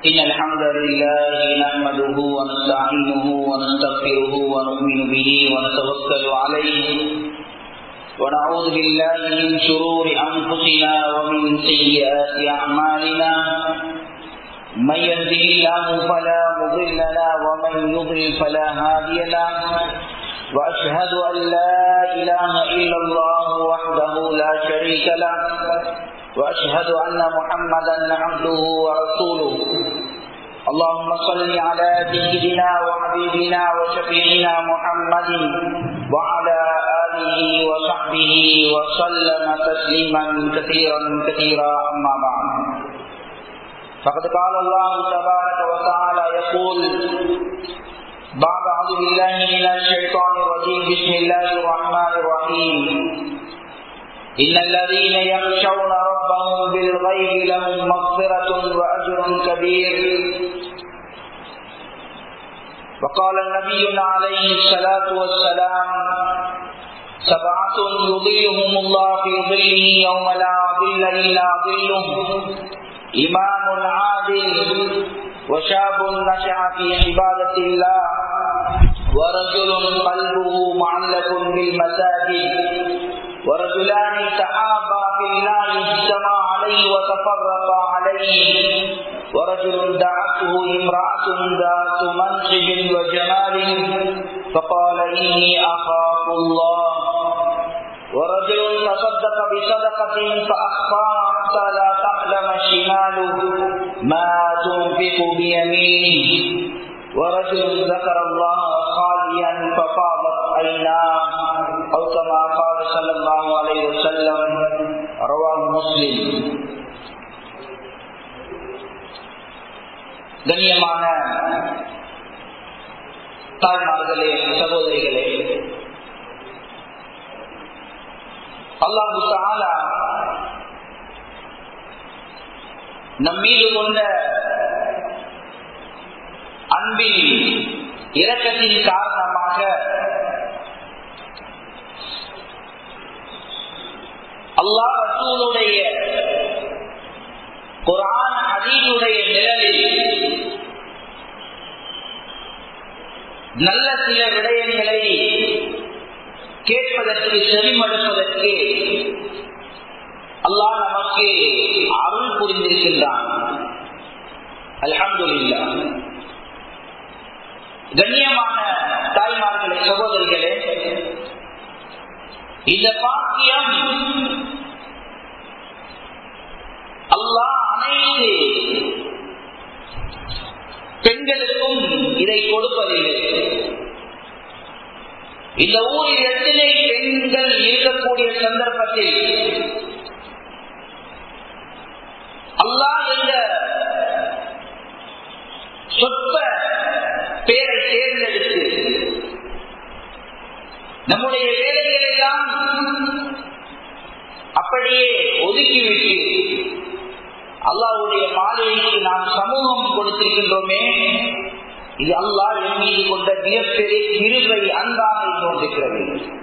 إن الحمد لله نحمده ونستعينه ونستغفره ونؤمن به ونتوكل عليه ونعوذ بالله من شرور أنفسنا ومن سيئات أعمالنا من يهده الله فلا مضل له ومن يضلل فلا هادي له وأشهد أن لا إله إلا الله وحده لا شريك له وأشهد أن محمدا عبده ورسوله اللهم صل على سيدنا وحبيبنا وشفيعنا محمد وعلى آله وصحبه وسلم تسليما كثيرا كثيرا أما بعد فقد قال الله تبارك وتعالى يقول بعد أعوذ بالله من الشيطان الرجيم بسم الله الرحمن الرحيم إن الذين يخشون ربهم بالغيب لهم مغفرة وأجر كبير وقال النبي عليه الصلاة والسلام سبعة يضيهم الله في ظله يوم لا ظل إلا ظله إمام عادل وشاب نشأ في عبادة الله ورجل قلبه معلق بالمساجد ورجلان تحابا في الله اجتمع عليه وتفرقا عليه ورجل دعته امرأة ذات منصب وجمال فقال إني أخاف الله ورجل تصدق بصدقة فأخفاها حتى لا تعلم شماله ما تنفق بيمينه ورجل ذكر الله خاليا ففاضت عيناه أو كما قال صلى الله عليه وسلم رواه مسلم கண்ணியமான தாய்மார்களே சகோதரிகளே அல்லாஹு தாலா நம் மீது கொண்ட அன்பின் இரக்கத்தின் காரணமாக அல்லாஹ் ரசூலுடைய குரான் அதீனுடைய நிழலில் நல்ல சில விடயங்களை கேட்பதற்கு செவிமடுப்பதற்கு அல்லாஹ் நமக்கு அருள் புரிந்திருக்கின்றான் அலமதுல்லா கண்ணியமான தாய்மார்களே சகோதரிகளே இந்த பாக்கியம் அல்லாஹ் அனைத்து பெண்களுக்கும் இதை கொடுப்பதில்லை இந்த ஊரில் எத்தனை பெண்கள் இருக்கக்கூடிய சந்தர்ப்பத்தில் அல்லாஹ் என்ற சொற்ப பேரை தேர்ந்தெடுத்து நம்முடைய வேலைகள் எல்லாம் அப்படியே ஒதுக்கிவிட்டு அல்லாவுடைய மாலைக்கு நாம் சமூகம் கொடுத்திருக்கின்றோமே இது அல்லாஹ் என் மீது கொண்ட மிகப்பெரிய இருவை அன்பாக கொண்டிருக்கிறது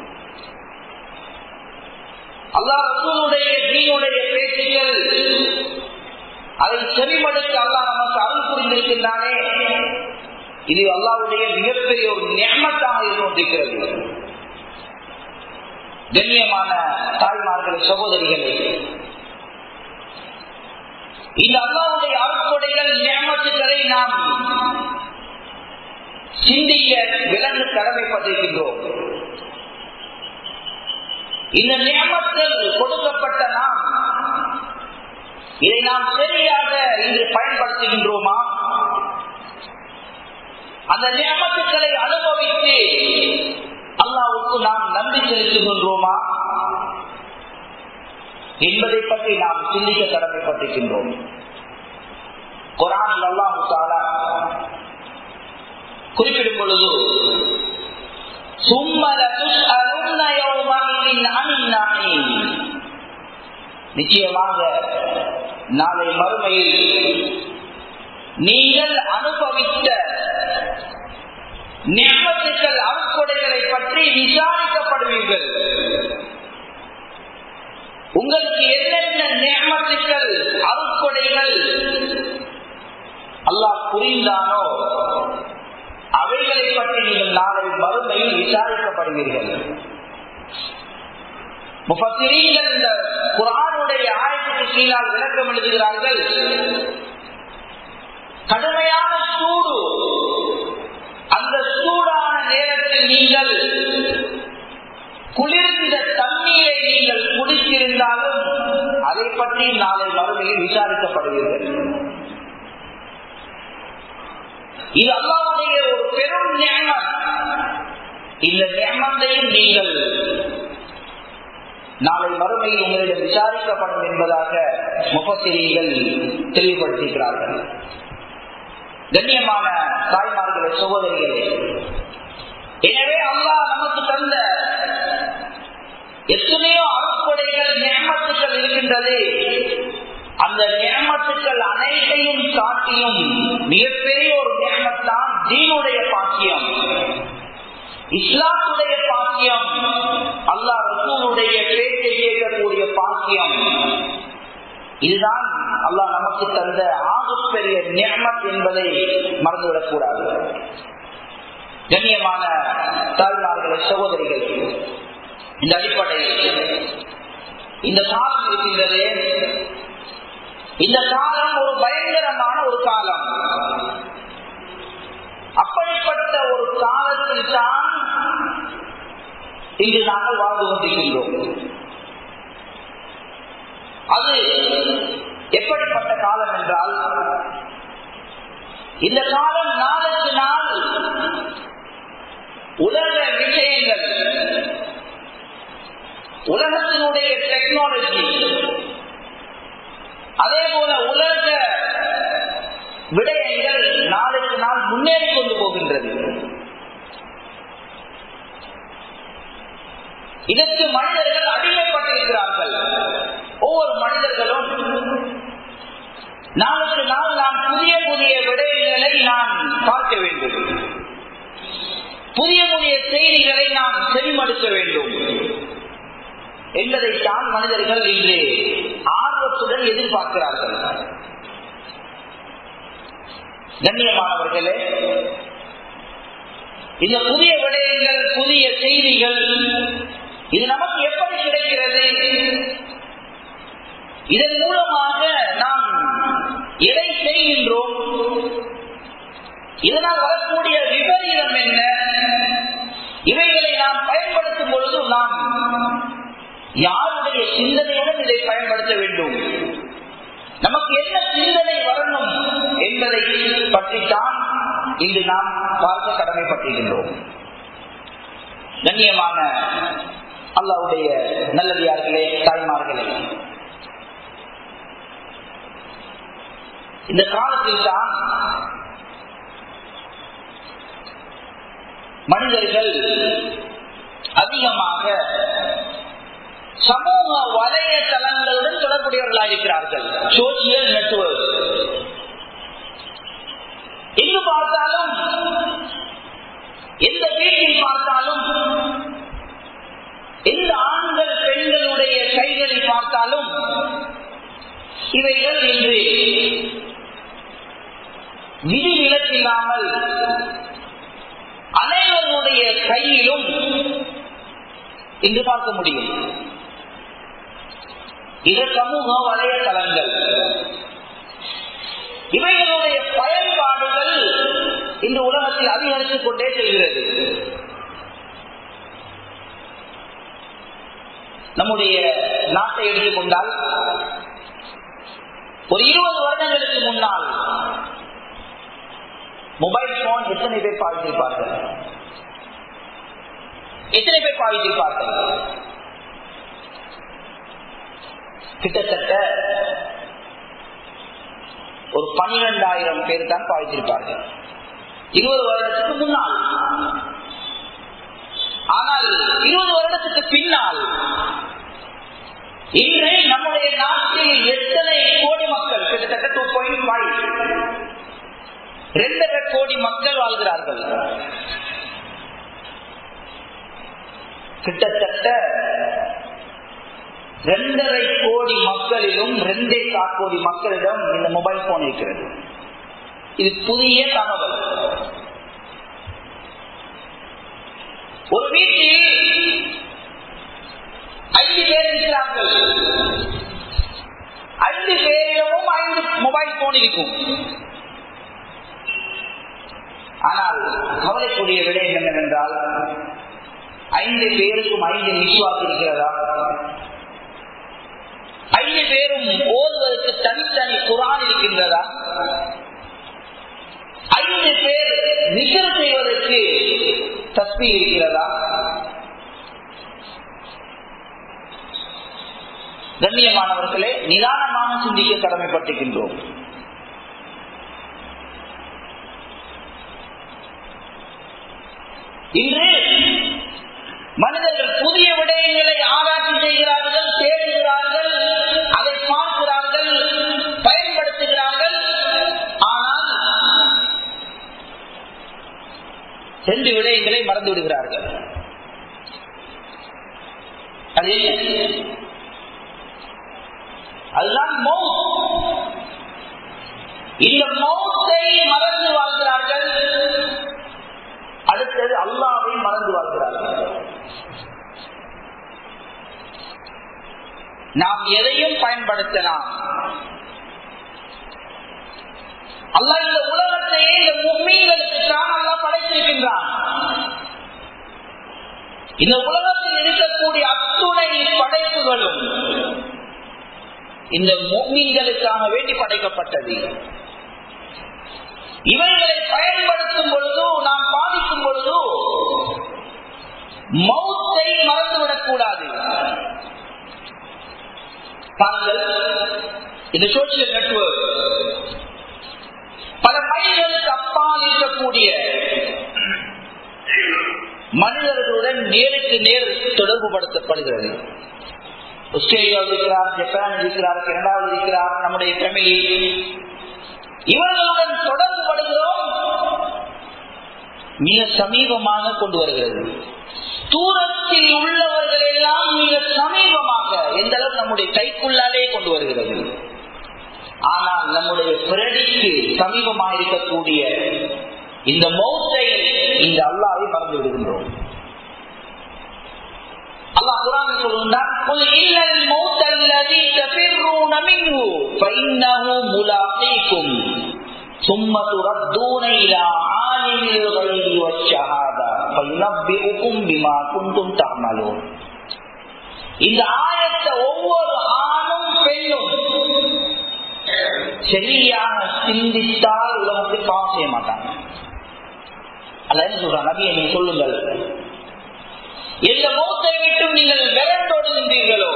அல்லாஹ் ரசூனுடைய தீனுடைய பேச்சுகள் அதை செவிமடுத்து அல்லாஹ் நமக்கு அருள் புரிந்திருக்கின்றானே இது அல்லாவுடைய மிகப்பெரிய ஒரு நியமத்தாக இருந்து கொண்டிருக்கிறது கண்ணியமான தாய்மார்கள் சகோதரிகளே இந்த அல்லாவுடைய அருட்கொடைகள் நியமத்துக்களை நாம் சிந்திக்க விலங்கு கடமைப்பட்டிருக்கின்றோம் இந்த நியமத்தில் கொடுக்கப்பட்ட நாம் இதை நாம் சரியாக இன்று பயன்படுத்துகின்றோமா அந்த நியமத்துக்களை அனுபவித்து அல்லாவுக்கு நாம் நன்றி செலுத்துகின்றோமா என்பதை பற்றி நாம் சிந்திக்க கடமைப்பட்டிருக்கின்றோம் குரானில் அல்லாஹு தாலா குறிப்பிடும் பொழுது நிச்சயமாக நாளை மறுமையில் நீங்கள் அனுபவித்த நியமத்துக்கள் அருட்கொடைகளை பற்றி விசாரிக்கப்படுவீர்கள் உங்களுக்கு என்னென்ன நியமத்துக்கள் அருட்கொடைகள் அல்லாஹ் புரிந்தானோ அவைகளை பற்றி நீங்கள் நாளை மறுமையில் விசாரிக்கப்படுவீர்கள் முப்பத்திரீங்கள் இந்த குரானுடைய ஆயத்துக்கு கீழால் விளக்கம் எழுதுகிறார்கள் கடுமையான சூடு அந்த சூடான நேரத்தில் நீங்கள் குளிர்ந்த தண்ணீரை நீங்கள் குடித்திருந்தாலும் அதை பற்றி நாளை மறுமையில் விசாரிக்கப்படுவீர்கள் இது அல்லாவுடைய ஒரு பெரும் நியமம் இந்த நியமத்தையும் நீங்கள் நாளை மறுமையில் உங்களிடம் விசாரிக்கப்படும் என்பதாக முகத்திரிகள் தெளிவுபடுத்துகிறார்கள் கண்ணியமான தாய்மார்களே சகோதரிகளே எனவே அல்லாஹ் நமக்கு தந்த எத்தனையோ அறுப்படைகள் நியமத்துக்கள் இருக்கின்றது அந்த நியமத்துக்கள் அனைத்தையும் காட்டியும் மிகப்பெரிய ஒரு நியமத்தான் தீனுடைய பாக்கியம் இஸ்லாத்துடைய பாக்கியம் அல்லா ரசூனுடைய பேச்சை கேட்கக்கூடிய பாக்கியம் இதுதான் அல்லாஹ் நமக்கு தந்த ஆகப்பெரிய நியமத் என்பதை மறந்துவிடக்கூடாது கண்ணியமான தாய்மார்களே சகோதரிகள் இந்த அடிப்படையில் இந்த காலம் இருக்கின்றது இந்த காலம் ஒரு பயங்கரமான ஒரு காலம் அப்படிப்பட்ட ஒரு காலத்தில் தான் இங்கு நாங்கள் வாழ்ந்து கொண்டிருக்கின்றோம் அது எப்படிப்பட்ட காலம் என்றால் இந்த காலம் நாளுக்கு நாள் உலக விஷயங்கள் உலகத்தினுடைய டெக்னாலஜி அதே போல உலக விடயங்கள் நாளுக்கு நாள் முன்னேறி கொண்டு போகின்றது இதற்கு மனிதர்கள் அடிமைப்பட்டிருக்கிறார்கள் ஒவ்வொரு மனிதர்களும் நாளுக்கு நாள் நாம் புதிய புதிய விடயங்களை நாம் பார்க்க வேண்டும் புதிய புதிய செய்திகளை நாம் செவிமடுக்க வேண்டும் என்பதைத்தான் மனிதர்கள் இன்று ஆர்வத்துடன் எதிர்பார்க்கிறார்கள் கண்ணியமானவர்களே இந்த புதிய விடயங்கள் புதிய செய்திகள் இது நமக்கு எப்படி கிடைக்கிறது இதன் மூலமாக நாம் எதை செய்கின்றோம் இதனால் வரக்கூடிய விபரீதம் என்ன இவைகளை நாம் பயன்படுத்தும் பொழுது நாம் யாருடைய சிந்தனையுடன் இதை பயன்படுத்த வேண்டும் நமக்கு என்ன சிந்தனை வரணும் என்பதை பற்றித்தான் இன்று நாம் பார்க்க கடமைப்பட்டிருக்கின்றோம் கண்ணியமான அல்லாவுடைய நல்லதியார்களே தாய்மார்களே இந்த காலத்தில் தான் மனிதர்கள் அதிகமாக சமூக வலையதளங்களுடன் தொடர்புடையவர்களாக இருக்கிறார்கள் சோசியல் நெட்வொர்க் எங்கு பார்த்தாலும் எந்த வீட்டில் பார்த்தாலும் எந்த ஆண்கள் பெண்களுடைய கைகளில் பார்த்தாலும் இவைகள் இன்று விதிவிலக்கில்லாமல் அனைவருடைய கையிலும் இங்கு பார்க்க முடியும் இது சமூக வலையதளங்கள் இவைகளுடைய பயன்பாடுகள் இந்த உலகத்தில் அதிகரித்துக் கொண்டே செல்கிறது நம்முடைய நாட்டை எடுத்துக்கொண்டால் ஒரு இருபது வருடங்களுக்கு முன்னால் மொபைல் போன் எத்தனை பேர் பாவித்திருப்பார்கள் எத்தனை பேர் பாவித்திருப்பார்கள் கிட்டத்தட்ட ஒரு பனிரெண்டாயிரம் பேர் தான் பாவித்திருப்பார்கள் இருபது வருடத்துக்கு முன்னால் ஆனால் இருபது வருடத்துக்கு பின்னால் இன்று நம்முடைய நாட்டில் எத்தனை கோடி மக்கள் கிட்டத்தட்ட டூ பாயிண்ட் ஃபைவ் ரெண்டரை கோடி மக்கள் வாழ்கிறார்கள் கிட்டத்தட்ட ரெண்டரை கோடி மக்களிலும் ரெண்டே கால் கோடி மக்களிடம் இந்த மொபைல் போன் இருக்கிறது இது புதிய தகவல் ஒரு வீட்டில் ஐந்து பேர் இருக்கிறார்கள் ஐந்து பேரிடமும் ஐந்து மொபைல் போன் இருக்கும் ஆனால் கவலைக்குரிய விடயம் என்னவென்றால் ஐந்து பேருக்கும் ஐந்து விசுவாசம் இருக்கிறதா ஐந்து பேரும் ஓதுவதற்கு தனித்தனி குரான் இருக்கின்றதா ஐந்து பேர் நிகழ் செய்வதற்கு தஸ்பி இருக்கிறதா கண்ணியமானவர்களே நிதானமாக சிந்திக்க கடமைப்பட்டிருக்கின்றோம் இன்று மனிதர்கள் புதிய விடயங்களை ஆராய்ச்சி செய்கிறார்கள் தேடுகிறார்கள் அதை பார்க்கிறார்கள் பயன்படுத்துகிறார்கள் ஆனால் ரெண்டு விடயங்களை மறந்து விடுகிறார்கள் அது என்ன அதுதான் மௌத் இந்த மௌத்தை மறந்து வாழ்கிறார்கள் அடுத்தது அல்லாவை மறந்து வாழ்கிறார்கள் நாம் எதையும் பயன்படுத்தலாம் அல்லா இந்த உலகத்தையே இந்த மும்மீன்களுக்கு தான் அல்லா படைத்திருக்கின்றான் இந்த உலகத்தில் இருக்கக்கூடிய அத்துணை படைப்புகளும் இந்த மும்மீன்களுக்காக வேண்டி படைக்கப்பட்டது இவைகளை பயன்படுத்தும் பொழுதோ நாம் பாதிக்கும் பொழுதோ மௌத்தை மறந்துவிடக் கூடாது பாருங்கள் இந்த சோசியல் நெட்வொர்க் பல மைல்களுக்கு அப்பால் இருக்கக்கூடிய மனிதர்களுடன் நேருக்கு நேர் தொடர்பு படுத்தப்படுகிறது ஆஸ்திரேலியாவில் இருக்கிறார் ஜப்பான் இருக்கிறார் கனடாவில் இருக்கிறார் நம்முடைய ஃபேமிலி இவர்களுடன் தொடர்பு படுகிறோம் மிக சமீபமாக கொண்டு வருகிறது தூரத்தில் உள்ளவர்கள் எல்லாம் மிக சமீபமாக எந்த அளவு நம்முடைய கைக்குள்ளாலே கொண்டு வருகிறது ஆனால் நம்முடைய பிரடிக்கு சமீபமாக இருக்கக்கூடிய இந்த மௌத்தை இந்த அல்லாவை மறந்து விடுகின்றோம் அல்லாஹ் குரான் சொல்லுகிறான் "குல் இல்லல் மௌத்த அல்லதி தஃபிர்ரூன மின்ஹு ஃபஇன்னஹு முலாகீக்கும் ثم تردون إلى عالم الغيب والشهادة فينبئكم بما كنتم تعملون இந்த ஆயத்தை ஒவ்வொரு ஆணும் பெண்ணும் சரியாக சிந்தித்தால் உலகத்தில் பாவம் செய்ய மாட்டாங்க அல்ல என்ன சொல்றான் நபியை நீங்க சொல்லுங்கள் எந்த மௌத்தை விட்டும் நீங்கள் விரண்டோடுகின்றீர்களோ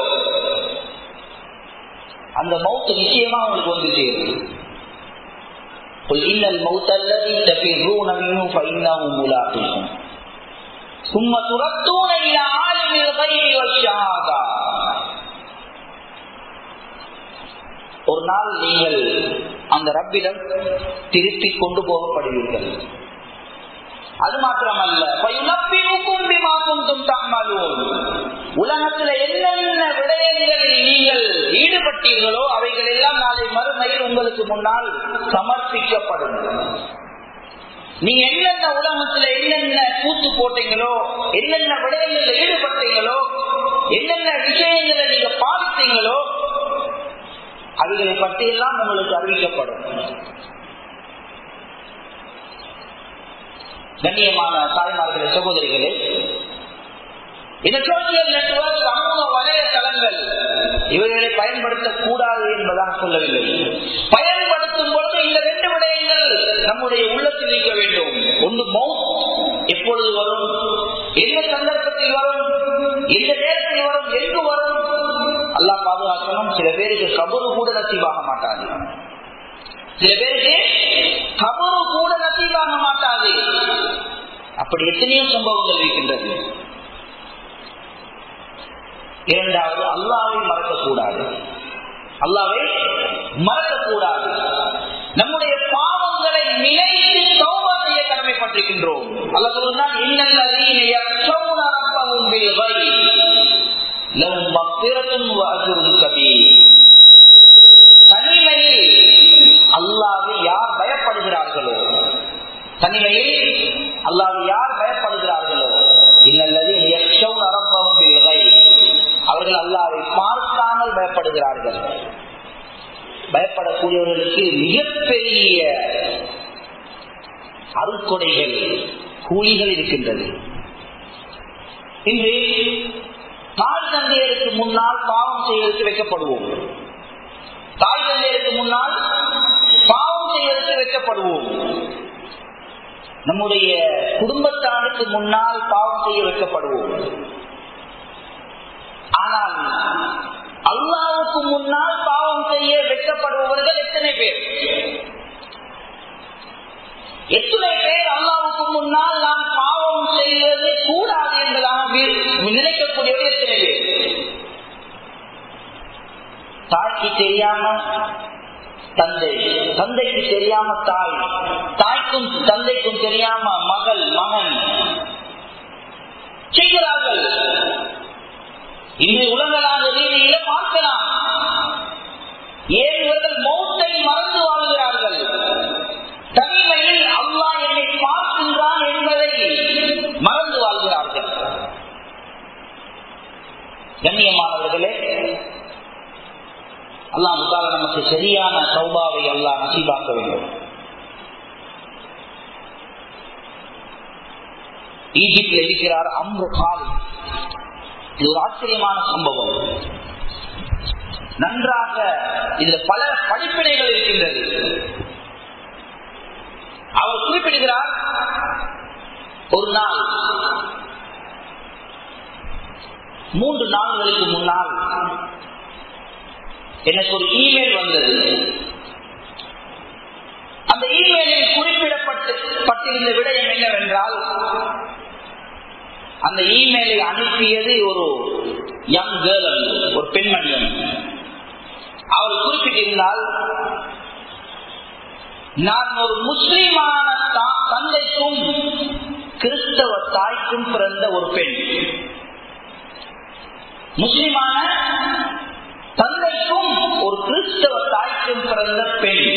அந்த மௌத்து நிச்சயமா உங்களுக்கு வந்து சேரும் قل إن الموت الذي تفرون منه فإنه ملاقيكم ثم تردون إلى عالم الغيب والشهادة ஒரு நாள் நீங்கள் அந்த ரப்பிடம் திருப்பி கொண்டு போகப்படுவீர்கள் அது மாத்திரமல்ல உலகத்துல என்னென்ன விடயங்களில் நீங்கள் ஈடுபட்டீர்களோ அவைகள் எல்லாம் நாளை மறுமையில் உங்களுக்கு முன்னால் சமர்ப்பிக்கப்படும் நீங்க என்னென்ன உலகத்துல என்னென்ன கூத்து போட்டீங்களோ என்னென்ன விடயங்களில் ஈடுபட்டீங்களோ என்னென்ன விஷயங்களை நீங்க பாதித்தீங்களோ அவைகளை பற்றியெல்லாம் உங்களுக்கு அறிவிக்கப்படும் கண்ணியமான தாய்மார்களே சகோதரிகளே இந்த சோசியல் நெட்வொர்க் சமூக வலைதளங்கள் இவர்களை பயன்படுத்தக்கூடாது என்பதாக சொல்லவில்லை பயன்படுத்தும் பொழுது இந்த ரெண்டு விடயங்கள் நம்முடைய உள்ளத்தில் இருக்க வேண்டும் ஒன்று மவுத் எப்பொழுது வரும் எந்த சந்தர்ப்பத்தில் வரும் எந்த நேரத்தில் வரும் எங்கு வரும் அல்லா பாதுகாக்கணும் சில பேருக்கு கபரு கூட நசீவாக மாட்டாது சில பேருக்கு கபரு கூட நசீவாக மாட்டாது அப்படி எத்தனையோ சம்பவங்கள் இருக்கின்றது இரண்டாவது அல்லாவை மறக்கக்கூடாது அல்லாவை மறக்கக்கூடாது நம்முடைய பாவங்களை நினைத்து தௌபா செய்ய கடமைப்பட்டிருக்கின்றோம் அல்ல சொல்லுதான் இன்னல்லதீன யக்ஷௌன ரப்பஹும் பில் கைப் லஹும் மக்ஃபிரத்துன் வ அஜ்ருன் கபீர் தனிமையில் அல்லாவை யார் பயப்படுகிறார்கள் தனிமையில் அல்லாஹ் யார் பயப்படுகிறார்களோ இன்னல்லது யக்ஷவ் அரப்பவும் இல்லை அவர்கள் அல்லாவை பார்க்காமல் பயப்படுகிறார்கள் பயப்படக்கூடியவர்களுக்கு மிகப்பெரிய அருட்கொடைகள் கூலிகள் இருக்கின்றது இன்று தாய் தந்தையருக்கு முன்னால் பாவம் செய்வதற்கு வைக்கப்படுவோம் தாய் தந்தையருக்கு முன்னால் பாவம் செய்வதற்கு வைக்கப்படுவோம் நம்முடைய குடும்பத்தாருக்கு முன்னால் பாவம் செய்ய வைக்கப்படுவோம் ஆனால் அல்லாவுக்கு முன்னால் பாவம் செய்ய வைக்கப்படுபவர்கள் எத்தனை பேர் எத்தனை பேர் அல்லாவுக்கு முன்னால் நாம் பாவம் செய்வது கூடாது என்பதாக நினைக்கக்கூடியவர் எத்தனை பேர் தாய்க்கு தெரியாம தந்தை தந்தைக்கு தெரியாம தாய் தாய்க்கும் தந்தைக்கும் தெரியாம மகள் மகன் செய்கிறார்கள் இன்று உலகளாக ரீதியில பார்க்கலாம் ஏன் இவர்கள் மௌத்தை மறந்து வாழ்கிறார்கள் தனிமையில் அல்லா என்னை பார்க்கின்றான் என்பதை மறந்து வாழ்கிறார்கள் கண்ணியமானவர்களே அல்லாஹால நமக்கு சரியான சௌபாவை அல்லாஹ் நசீபாக்க வேண்டும் ஈஜிப்டில் இருக்கிறார் அம்ரு கால் இது ஒரு ஆச்சரியமான சம்பவம் நன்றாக இதுல பல படிப்பினைகள் இருக்கின்றது அவர் குறிப்பிடுகிறார் ஒரு நாள் மூன்று நாள்களுக்கு முன்னால் எனக்கு ஒரு இமெயில் வந்தது அந்த இமெயிலில் குறிப்பிடப்பட்டு பட்டிருந்த விடயம் என்னவென்றால் அந்த இமெயிலை அனுப்பியது ஒரு யங் கேர்ள் ஒரு பெண்மணி அவர் குறிப்பிட்டிருந்தால் நான் ஒரு முஸ்லிமான தந்தைக்கும் கிறிஸ்தவ தாய்க்கும் பிறந்த ஒரு பெண் முஸ்லிமான தந்தைக்கும் ஒரு கிறிஸ்தவ தாய்க்கும் பிறந்த பெண்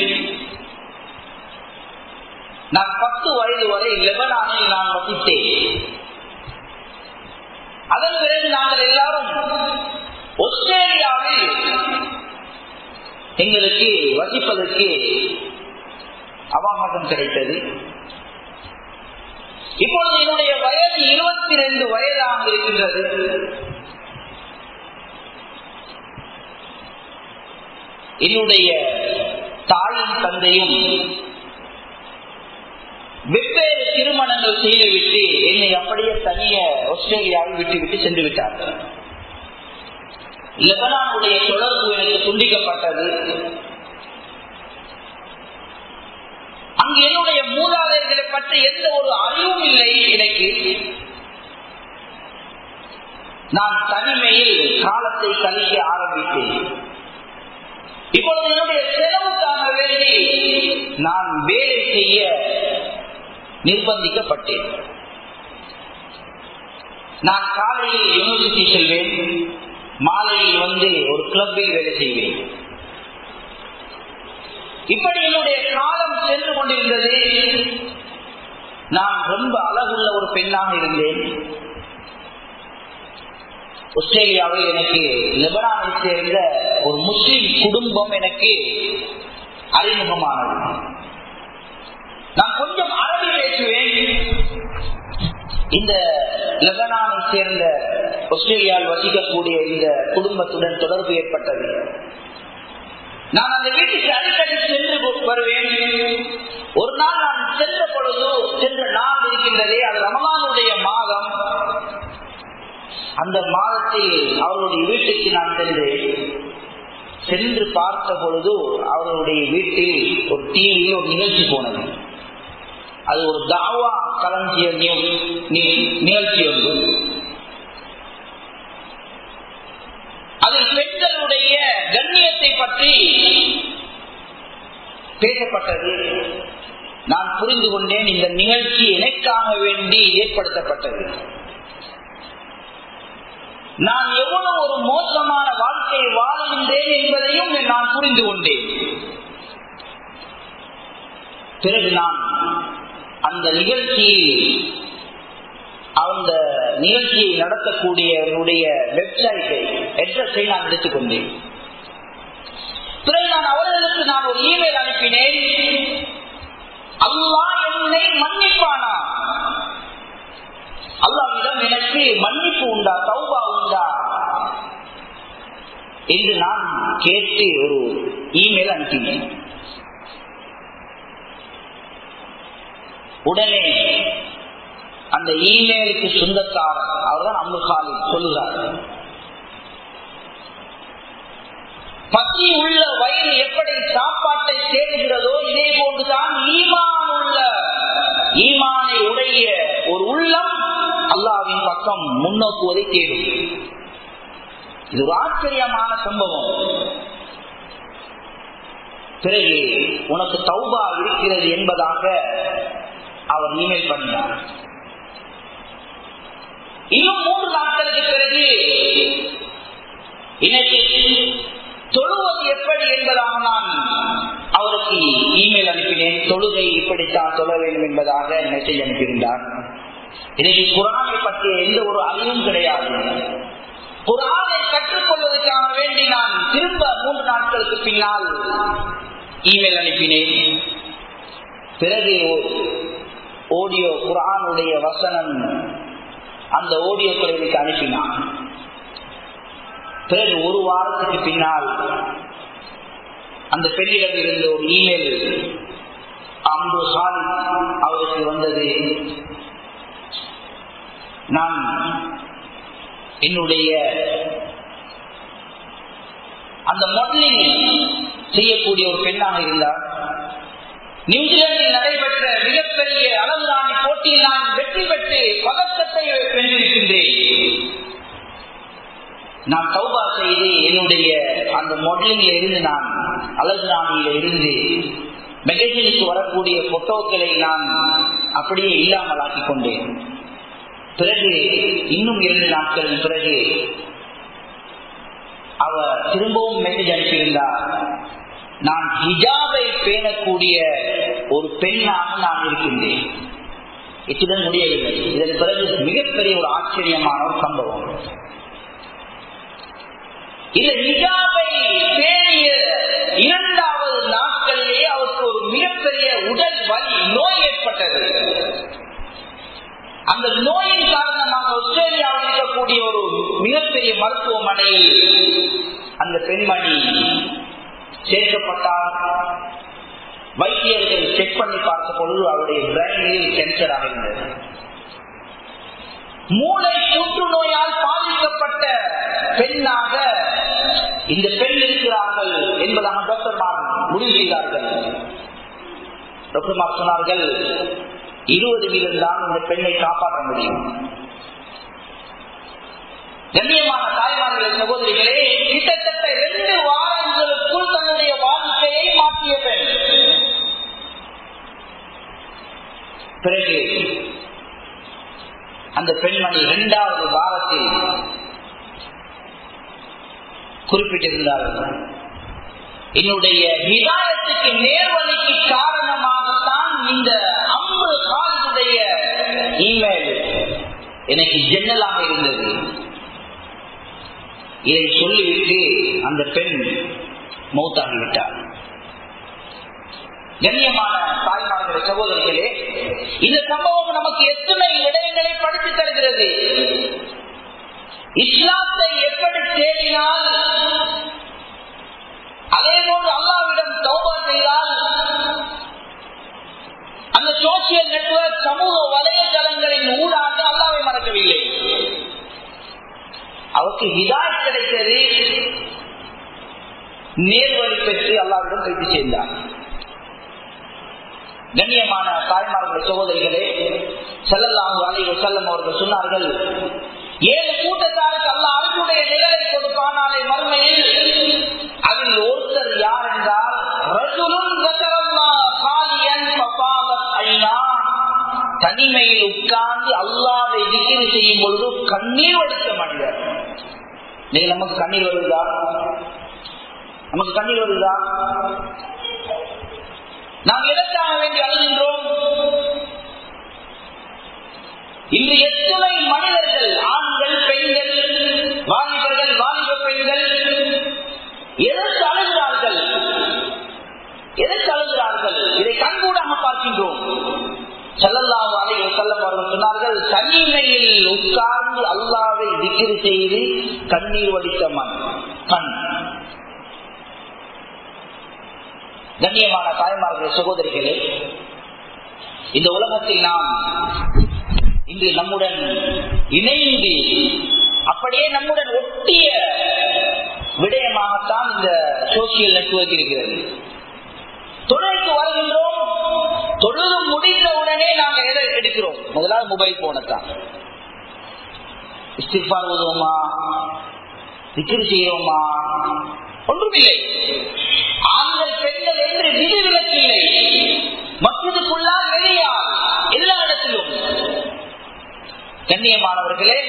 நான் பத்து வயது வரை லெபனானில் நான் வசித்தேன் அதன் பிறகு நாங்கள் எல்லாரும் ஆஸ்திரேலியாவில் எங்களுக்கு வசிப்பதற்கு அவகாசம் கிடைத்தது இப்பொழுது என்னுடைய வயது இருபத்தி ரெண்டு வயதாக இருக்கின்றது என்னுடைய தாயும் தந்தையும் வெவ்வேறு திருமணங்கள் செய்துவிட்டு என்னை அப்படியே தனிய ஆஸ்திரேலியாவில் விட்டுவிட்டு சென்று விட்டார்கள் லெபனானுடைய தொடர்பு எனக்கு துண்டிக்கப்பட்டது அங்கு என்னுடைய மூதாதையர்களை பற்றி எந்த ஒரு அறிவும் இல்லை எனக்கு நான் தனிமையில் காலத்தை கழிக்க ஆரம்பித்தேன் இப்பொழுது என்னுடைய செலவுக்காக வேண்டி நான் வேலை செய்ய நிர்பந்திக்கப்பட்டேன் நான் காலையில் யூனிவர்சிட்டி செல்வேன் மாலையில் வந்து ஒரு கிளப்பில் வேலை செய்வேன் இப்படி என்னுடைய காலம் சென்று கொண்டிருந்தது நான் ரொம்ப அழகுள்ள ஒரு பெண்ணாக இருந்தேன் ஆஸ்திரேலியாவில் எனக்கு லெபனானை சேர்ந்த ஒரு முஸ்லிம் குடும்பம் எனக்கு அறிமுகமானது நான் கொஞ்சம் அரபி பேசுவேன் இந்த லெபனானை சேர்ந்த ஆஸ்திரேலியாவில் வசிக்கக்கூடிய இந்த குடும்பத்துடன் தொடர்பு ஏற்பட்டது நான் அந்த வீட்டுக்கு அடிக்கடி சென்று வருவேன் ஒரு நாள் நான் சென்ற பொழுது சென்ற நாள் இருக்கின்றதே அது ரமலானுடைய மாதம் அந்த மாதத்தில் அவர்களுடைய வீட்டுக்கு நான் சென்றேன் சென்று பார்த்த பொழுது அவர்களுடைய வீட்டில் ஒரு டிவியில் ஒரு நிகழ்ச்சி போனது அது ஒரு தாவா கலஞ்சிய நிகழ்ச்சி ஒன்று அதில் பெண்களுடைய கண்ணியத்தை பற்றி பேசப்பட்டது நான் புரிந்து கொண்டேன் இந்த நிகழ்ச்சி எனக்காக வேண்டி ஏற்படுத்தப்பட்டது நான் எவ்வளவு ஒரு மோசமான வாழ்க்கையை வாழ்கின்றேன் என்பதையும் நான் புரிந்து கொண்டேன் பிறகு நான் அந்த நிகழ்ச்சியில் அந்த நிகழ்ச்சியை நடத்தக்கூடியவருடைய வெப்சைட்டை அட்ரஸை நான் எடுத்துக்கொண்டேன் பிறகு நான் அவர்களுக்கு நான் ஒரு இமெயில் அனுப்பினேன் அல்லாஹ் என்னை மன்னிப்பானா அல்லாவிடம் எனக்கு மன்னிப்பு உண்டா சௌபா உண்டா என்று நான் கேட்டு ஒரு இமெயில் அனுப்பினேன் உடனே அந்த இமெயிலுக்கு சொந்தக்காரர் அவர்தான் அம்புகாலில் சொல்லுகிறார் பசி உள்ள வயிறு எப்படி சாப்பாட்டை தேடுகிறதோ இதே போன்றுதான் ஈமான் உள்ள ஈமானை உடைய ஒரு உள்ளம் அல்லாவின் பக்கம் முன்னோக்குவதை தேடும் இது ஒரு ஆச்சரியமான சம்பவம் பிறகு உனக்கு தௌபா இருக்கிறது என்பதாக அவர் இமெயில் பண்ணினார் இன்னும் மூன்று நாட்களுக்கு பிறகு இன்னைக்கு தொழுவது எப்படி என்பதாக நான் அவருக்கு இமெயில் அனுப்பினேன் தொழுகை இப்படித்தான் தொழ வேண்டும் என்பதாக மெசேஜ் அனுப்பியிருந்தார் இன்னைக்கு குரானை பற்றிய எந்த ஒரு அறிவும் கிடையாது குரானை கற்றுக்கொள்வதற்காக வேண்டி நான் திரும்ப மூன்று நாட்களுக்கு பின்னால் இமெயில் அனுப்பினேன் பிறகு ஆடியோ குரானுடைய வசனம் அந்த ஆடியோக்களை எனக்கு அனுப்பினான் பிறகு ஒரு வாரத்துக்கு பின்னால் அந்த பெண்ணிடம் இருந்த ஒரு இமெயில் அம்பு சாலி அவருக்கு வந்தது நான் என்னுடைய அந்த மாடலிங் செய்யக்கூடிய ஒரு பெண்ணாக இருந்தார் நியூசிலாந்தில் நடைபெற்ற மிகப்பெரிய அளவிலான போட்டியில் நான் வெற்றி பெற்று பதக்கத்தை வென்றிருக்கின்றேன் நான் சௌபா செய்து என்னுடைய அந்த மாடலிங்ல இருந்து நான் அழகுராணியில இருந்து மெகசினுக்கு வரக்கூடிய போட்டோக்களை நான் அப்படியே இல்லாமல் ஆக்கிக் கொண்டேன் பிறகு இன்னும் இரண்டு நாட்களின் பிறகு அவ திரும்பவும் மெசேஜ் அனுப்பியிருந்தார் நான் ஹிஜாபை பேணக்கூடிய ஒரு பெண்ணாக நான் இருக்கின்றேன் இத்துடன் முடியவில்லை இதன் பிறகு மிகப்பெரிய ஒரு ஆச்சரியமான ஒரு சம்பவம் இந்த ஹிஜாபை பேணிய இரண்டாவது நாட்களிலேயே அவருக்கு ஒரு மிகப்பெரிய உடல் வலி நோய் ஏற்பட்டது அந்த நோயின் காரணமாக ஆஸ்திரேலியாவில் இருக்கக்கூடிய ஒரு மிகப்பெரிய மருத்துவமனையில் அந்த பெண்மணி சேர்க்கப்பட்டார் வைத்தியர்கள் செக் பண்ணி பார்த்த பொழுது அவருடைய பிரெயினில் கேன்சராக இருந்தது மூளை புற்றுநோயால் பாதிக்கப்பட்ட பெண்ணாக இந்த பெண் இருக்கிறார்கள் என்பதாக டாக்டர்மார் முடிவு செய்தார்கள் டாக்டர்மார் சொன்னார்கள் இருபது வீதம் தான் இந்த பெண்ணை காப்பாற்ற முடியும் கண்ணியமான தாய்மார்களே சகோதரிகளே கிட்டத்தட்ட ரெண்டு வாரங்களுக்குள் தன்னுடைய வாழ்க்கையை மாற்றிய பெண் பிறகு அந்த பெண்மணி இரண்டாவது வாரத்தில் குறிப்பிட்டிருந்தார்கள் என்னுடைய விதாயத்துக்கு நேர்வழிக்கு காரணமாகத்தான் இந்த அம்பு காலினுடைய இமெயில் எனக்கு ஜன்னலாக இருந்தது இதை சொல்லிவிட்டு அந்த பெண் மௌத்தாகிவிட்டார் கண்ணியமான தாய்மார்களே சகோதரர்களே இந்த சம்பவம் நமக்கு எத்தனை விடயங்களை படித்து தருகிறது இஸ்லாத்தை எப்படி தேடினால் அதே போன்று அல்லாவிடம் தௌபா செய்தால் அந்த சோசியல் நெட்வொர்க் சமூக வலைதளங்களின் ஊடாக அல்லாவை மறக்கவில்லை அவருக்கு ஹிதாய் கிடைத்தது நேர்வழி பெற்று அல்லாவிடம் கைது சேர்ந்தார் கண்ணியமான தாய்மார்கள் சகோதரிகளே செல்லலாம் அலைவ செல்லம் அவர்கள் சொன்னார்கள் ஏழு கூட்டத்தாருக்கு அல்ல அரசுடைய நிழலை கொடுப்பானாலே மறுமையில் அதில் ஒருத்தர் யார் என்றால் தனிமையில் உட்கார்ந்து அல்லாவை திகிரி செய்யும் பொழுது கண்ணீர் வடித்த மனிதர் நீங்க நமக்கு கண்ணீர் வருதா நமக்கு கண்ணீர் வருதா நாம் எதற்காக வேண்டி அழுகின்றோம் இன்று எத்தனை மனிதர்கள் ஆண்கள் பெண்கள் வாலிபர்கள் வாலிப பெண்கள் எதற்கு அழுகிறார்கள் எதற்கு அழுகிறார்கள் இதை கண்கூடாக பார்க்கின்றோம் செல்லல்லாஹு அலைஹி வஸல்லம் அவர்கள் சொன்னார்கள் தனிமையில் உட்கார்ந்து அல்லாவை திக்ரு செய்து கண்ணீர் வடித்த மண் கண் கண்ணியமான தாய்மார்கள் சகோதரிகளே இந்த உலகத்தில் நாம் இன்று நம்முடன் இணைந்து அப்படியே நம்முடன் ஒட்டிய விடயமாகத்தான் இந்த சோசியல் நெட்வொர்க் இருக்கிறது தொழிலுக்கு வருகின்றோம் தொழுது முடிந்த உடனே நாங்க எதை எடுக்கிறோம் முதலாவது மொபைல் போனத்தான் இஸ்திஃபார் ஓதுவோமா திக்கிரி செய்வோமா ஒன்றுமில்லை ஆண்கள் பெண்கள் என்று விதிவிலக்கில்லை மற்றதுக்குள்ளால் வெளியால் எல்லா இடத்திலும் கண்ணியமானவர்களே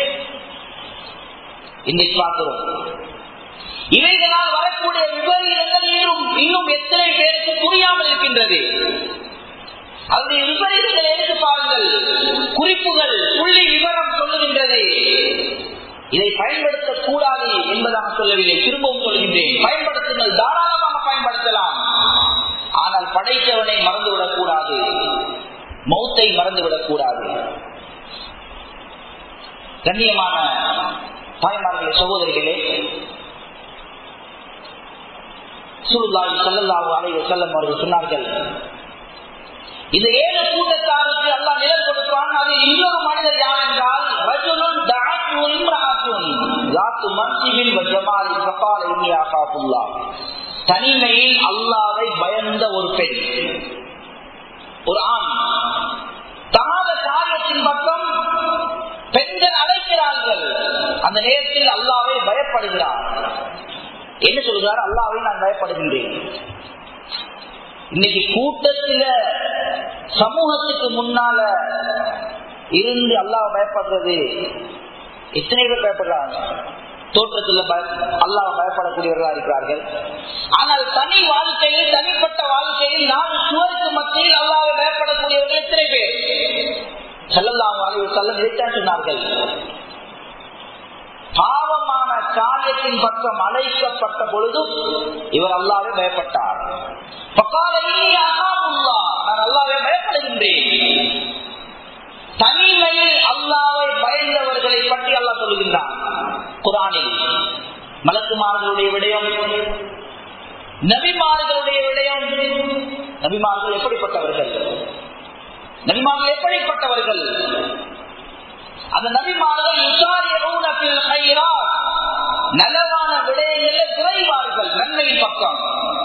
இன்றைக்கு பார்க்கிறோம் இவைகளால் வரக்கூடிய விபரீதங்கள் இன்னும் இன்னும் எத்தனை பேருக்கு புரியாமல் இருக்கின்றது அதனுடைய விபரீதங்களை எடுத்து பாருங்கள் குறிப்புகள் புள்ளி விவரம் சொல்லுகின்றது இதை பயன்படுத்தக் கூடாது என்பதாக சொல்லவில்லை திரும்பவும் சொல்கின்றேன் பயன்படுத்துங்கள் தாராளமாக பயன்படுத்தலாம் ஆனால் படைத்தவனை மறந்துவிடக் கூடாது மௌத்தை மறந்துவிடக் கூடாது கண்ணியமான தாய்மார்களே சகோதரிகளே சுருல்லாஹி ஸல்லல்லாஹு அலைஹி வஸல்லம் அவர்கள் சொன்னார்கள் இந்த ஏழு கூட்டத்தாருக்கு அல்லாஹ் நிலம் கொடுப்பான் அது இன்னொரு மனிதர் யார் என்றால் ரஜுலுன் தஅத்து இம்ரஅத்துன் ذات منصب وجمال فقال اني اخاف الله தனிமையில் அல்லாஹ்வை பயந்த ஒரு பெண் ஒரு ஆண் தகாத காரியத்தின் பக்கம் பெண்கள் அழைக்கிறார்கள் அந்த நேரத்தில் அல்லாவை பயப்படுகிறார் என்ன சொல்கிறார் அல்லாவை நான் பயப்படுகின்றேன் இன்னைக்கு கூட்டத்தில சமூகத்துக்கு முன்னால இருந்து அல்லாவை பயப்படுறது எத்தனை பேர் பயப்படுறாங்க தோற்றத்தில் அல்லாஹ் பயப்படக்கூடியவர்களா இருக்கிறார்கள் ஆனால் தனி வாழ்க்கையில் தனிப்பட்ட வாழ்க்கையில் நாலு சுவருக்கு மத்தியில் அல்லாவை பயப்படக்கூடியவர்கள் எத்தனை பேர் செல்லலாம் அறிவு செல்லம் இதைத்தான் சொன்னார்கள் பாவமான காரியத்தின் பக்கம் அழைக்கப்பட்ட பொழுதும் இவர் அல்லாவே பயப்பட்டார் நான் அல்லாவே பயப்படுகின்றேன் தனிமையில் அல்லாவை பயந்தவர்களை பற்றி அல்லா சொல்லுகின்றான் குரானில் மலக்குமார்களுடைய விடயம் நபிமார்களுடைய விடயம் நபிமார்கள் எப்படிப்பட்டவர்கள் நபிமார்கள் எப்படிப்பட்டவர்கள் அந்த நபிமார்கள் நலவான விடயங்களில் குறைவார்கள் நன்மையின் பக்கம்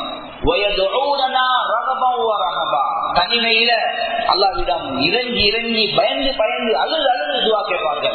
தனிமையில அல்லாவிடம் இறங்கி இறங்கி பயந்து பயந்து அழுது அழுது இதுவா கேட்பார்கள்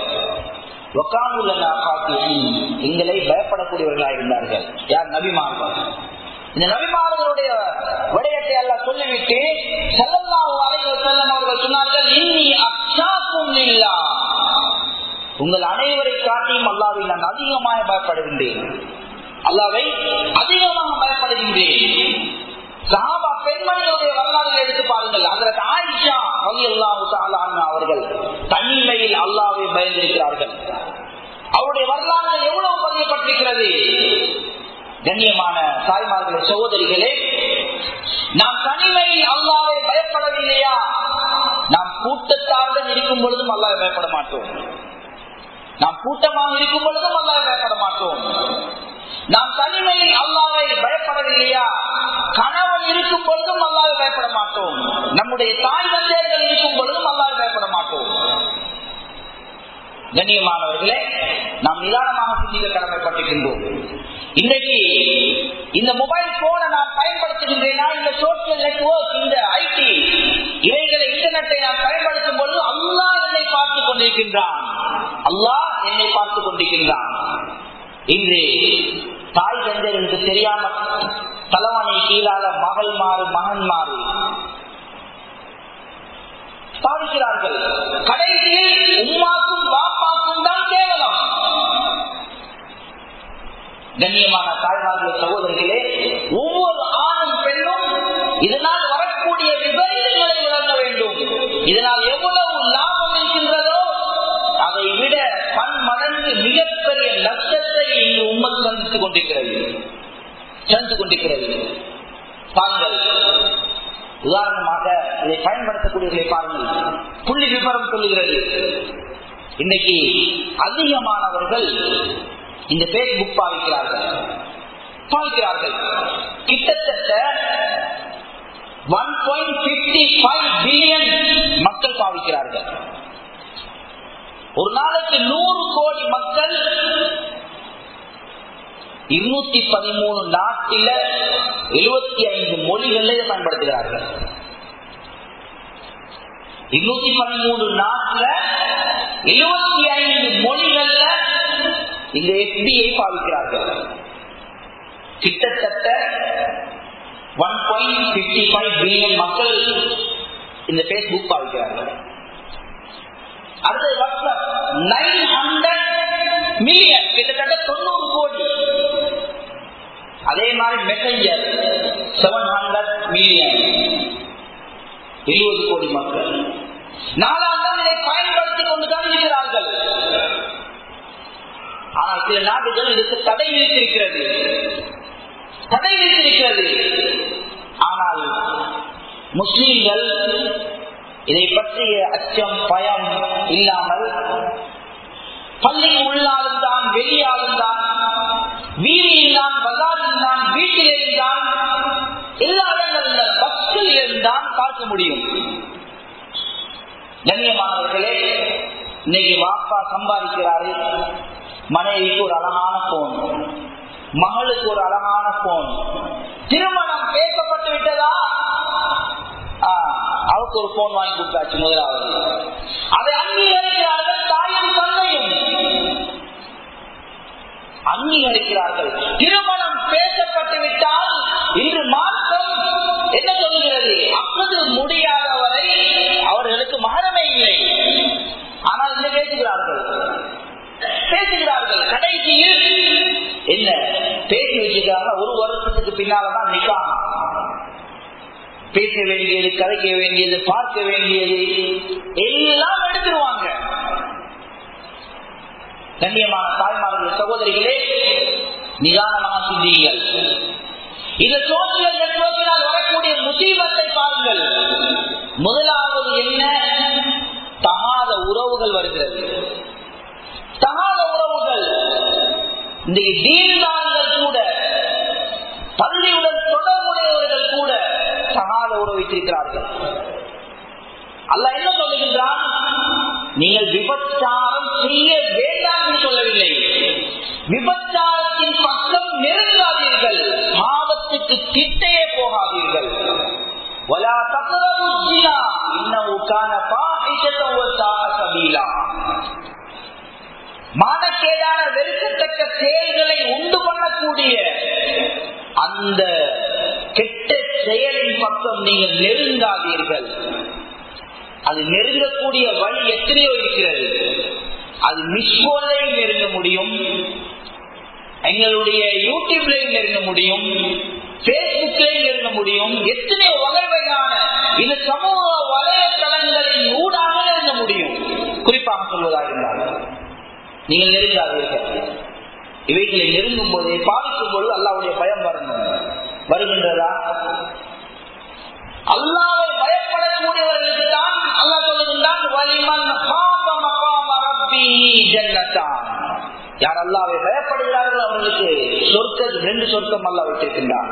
எங்களை பயப்படக்கூடியவர்களாக இருந்தார்கள் யார் நபிமார்கள் இந்த நபிமார்களுடைய விடயத்தை எல்லாம் சொல்லிவிட்டு செல்லல்லாம் அலைவர் செல்லம் அவர்கள் சொன்னார்கள் இன்னி அச்சாக்கும் இல்லா உங்கள் அனைவரை காட்டியும் அல்லாவை நான் அதிகமாக பயப்படுகின்றேன் அல்லாவை அதிகமாக பயப்படுகின்றேன் சஹாபா பெண்மணியுடைய வரலாறு எடுத்து பாருங்கள் அதற்கு ஆயிஷா அல்லாஹு அவர்கள் தனிமையில் அல்லாவை பயந்திருக்கிறார்கள் அவருடைய வரலாறு எவ்வளவு பதியப்பட்டிருக்கிறது கண்ணியமான தாய்மார்களே சகோதரிகளே நாம் தனிமையில் அல்லாவை பயப்படவில்லையா நாம் கூட்டத்தாருடன் இருக்கும் பொழுதும் அல்லாவை பயப்பட மாட்டோம் நாம் கூட்டமாக இருக்கும் பொழுதும் அல்லாவை பயப்பட மாட்டோம் நாம் தனிமையில் அல்லாவை பயப்படவில்லையா கணவன் இருக்கும் பொழுதும் அல்லாவை பயப்பட மாட்டோம் நம்முடைய தாய் தந்தையர்கள் இருக்கும் பொழுதும் அல்லாவை பயப்பட மாட்டோம் கண்ணியமானவர்களே நாம் நிதானமாக சிந்திக்க கடமைப்பட்டிருக்கின்றோம் இன்றைக்கு இந்த மொபைல் போனை நான் பயன்படுத்துகின்றேனா இந்த சோசியல் நெட்வொர்க் இந்த ஐடி இவைகளை இன்டர்நெட்டை நான் பயன்படுத்தும் பொழுது அல்லா என்னை பார்த்துக் கொண்டிருக்கின்றான் அல்லாஹ் என்னை பார்த்துக் கொண்டிருக்கின்றான் இன்று தாய் தந்தைகளுக்கு தெரியாம தலைவனை கீழால மகள் மாறு மகன் மாறு சாதிக்கிறார்கள் கடைசியில் உம்மாக்கும் பாப்பாக்கும் தான் கேவலம் கண்ணியமான தாய்மார்கள் சகோதரர்களே ஒவ்வொரு ஆணும் பெண்ணும் இதனால் வரக்கூடிய விபரீதங்களை விளங்க வேண்டும் இதனால் எவ்வளவு லாபம் இருக்கின்றதோ சந்தித்துக் கொண்டிருக்கிறது சந்தித்துக் கொண்டிருக்கிறது பாருங்கள் உதாரணமாக இதை பயன்படுத்தக்கூடியவர்களை பாருங்கள் புள்ளி விவரம் சொல்லுகிறது இன்னைக்கு அதிகமானவர்கள் இந்த பேஸ்புக் பாவிக்கிறார்கள் பாவிக்கிறார்கள் கிட்டத்தட்ட one point fifty five billion மக்கள் பாவிக்கிறார்கள் ஒரு நாளைக்கு நூறு கோடி மக்கள் இருநூத்தி பதிமூணு நாட்டில எழுபத்தி ஐந்து மொழிகளில் பயன்படுத்துகிறார்கள் இருநூத்தி பதிமூணு நாட்டுல எழுபத்தி ஐந்து மொழிகள்ல இந்த எஃபிஐ பாவிக்கிறார்கள் கிட்டத்தட்ட one point fifty five billion மக்கள் இந்த பேஸ்புக் பாவிக்கிறார்கள் அடுத்தது வாட்ஸ்அப் நைன் ஹண்ட்ரட் மில்லியன் கிட்டத்தட்ட தொண்ணூறு கோடி அதே மாதிரி மெசஞ்சர் செவன் ஹண்ட்ரட் மில்லியன் இருபது கோடி மக்கள் நாலாம் இதை பயன்படுத்திக் கொண்டுதான் இருக்கிறார்கள் ஆனால் சில நாடுகள் இதற்கு தடை விதித்திருக்கிறது தடை விதித்திருக்கிறது ஆனால் முஸ்லீம்கள் இதை பற்றிய அச்சம் பயம் இல்லாமல் பள்ளிக்கு உள்ளாலும் தான் வெளியாலும் தான் வீதியில் தான் பஜாரில் தான் வீட்டிலே தான் எல்லா இடங்களில் பஸ்களில் தான் பார்க்க முடியும் கண்ணியமானவர்களே இன்னைக்கு வாப்பா சம்பாதிக்கிறாரு மனைவிக்கு ஒரு அழகான போன் மகளுக்கு ஒரு அழகான போன் திருமணம் பேசப்பட்டு விட்டதா அவருக்கு ஒரு போன் வாங்கி கொடுத்தாச்சு முதலாவது அதை அங்கீகரிக்கிறார்கள் தாயும் தந்தையும் அங்கீகரிக்கிறார்கள் திருமணம் பேசப்பட்டு விட்டால் இன்று மாற்றம் என்ன சொல்லுகிறது அப்பது முடியாதவரை அவர்களுக்கு மகரமே இல்லை ஆனால் என்ன பேசுகிறார்கள் பேசுகிறார்கள் கடைசியில் என்ன பேசி வச்சுக்கிறாங்க ஒரு வருஷத்துக்கு பின்னால்தான் நிக்காம பேச வேண்டியது கதைக்க வேண்டியது பார்க்க வேண்டியது எல்லாம் எடுத்துருவாங்க கண்ணியமான தாய்மார்கள் சகோதரிகளே நிதானமாக சிந்தியுங்கள் இந்த சோசியல் நெட்வொர்க்கினால் வரக்கூடிய முசீபத்தை பாருங்கள் முதலாவது என்ன தகாத உறவுகள் வருகிறது தகாத உறவுகள் இன்றைக்கு தீர்ந்தார்கள் கூட பள்ளியுடன் தொடர்புடையவர்கள் கூட தகாத உறவு வைத்திருக்கிறார்கள் அல்ல என்ன சொல்லுகின்றான் நீங்கள் விபச்சாரம் செய்ய வேண்டாம் என்று சொல்லவில்லை விபச்சாரத்தின் பக்கம் நெருங்காதீர்கள் பாவத்துக்கு கிட்டே போகாதீர்கள் ولا تقربوا الزنا انه كان فاحشه وساء سبيلا மானக்கேடான வெறுக்கத்தக்க செயல்களை உண்டு பண்ணக்கூடிய அந்த கெட்ட செயலின் பக்கம் நீங்கள் நெருங்காதீர்கள் அது நெருங்கக்கூடிய வழி எத்தனையோ இருக்கிறது அது மிஸ்போன்லையும் நெருங்க முடியும் எங்களுடைய யூடியூப்லையும் நெருங்க முடியும் பேஸ்புக்லையும் நெருங்க முடியும் எத்தனையோ வகை வகையான இந்த சமூக வலைத்தளங்களின் ஊடாக நெருங்க முடியும் குறிப்பாக சொல்வதாக இருந்தால் நீங்கள் நெருங்காதீர்கள் இவைகளை நெருங்கும் போது பாதிக்கும் பொழுது அல்லாவுடைய பயம் வரணும் வருகின்றதா அல்லாவை பயப்படக்கூடியவர்களுக்கு தான் அல்லா சொல்லுகின்றான் வலிமன் யார் அல்லாவை பயப்படுகிறார்கள் அவர்களுக்கு சொர்க்க ரெண்டு சொர்க்கம் அல்லா வச்சிருக்கின்றான்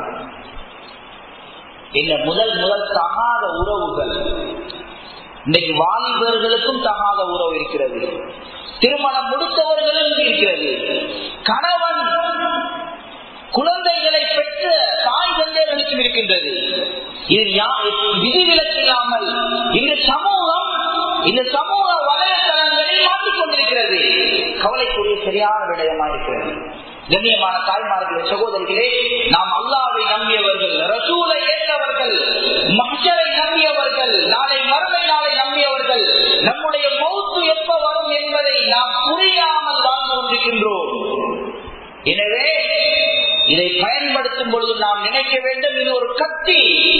இந்த முதல் முதல் தகாத உறவுகள் இன்னைக்கு வாலிபர்களுக்கும் தகாத உறவு இருக்கிறது திருமணம் முடித்தவர்களும் இருக்கிறது கணவன் குழந்தைகளை பெற்ற தாய் தந்தைகளுக்கும் இருக்கின்றது இது விதிவிலக்கு இல்லாமல் இந்த சமூகம் இந்த சமூக வலைத்தளங்களை மாற்றிக்கொண்டிருக்கிறது கவலைக்குரிய சரியான விடயமா இருக்கிறது கண்ணியமான தாய்மார்களே சகோதரிகளே நாம் அல்லாவை நம்பியவர்கள் ரசூலை ஏற்றவர்கள் மக்களை நம்பியவர்கள் நாளை மறுமை நாளை நம்பியவர்கள் நம்முடைய மௌத்து எப்ப வரும் என்பதை நாம் புரியாமல் வாழ்ந்து கொண்டிருக்கின்றோம் எனவே இதை பயன்படுத்தும் பொழுது நாம் நினைக்க வேண்டும் இது ஒரு கத்தி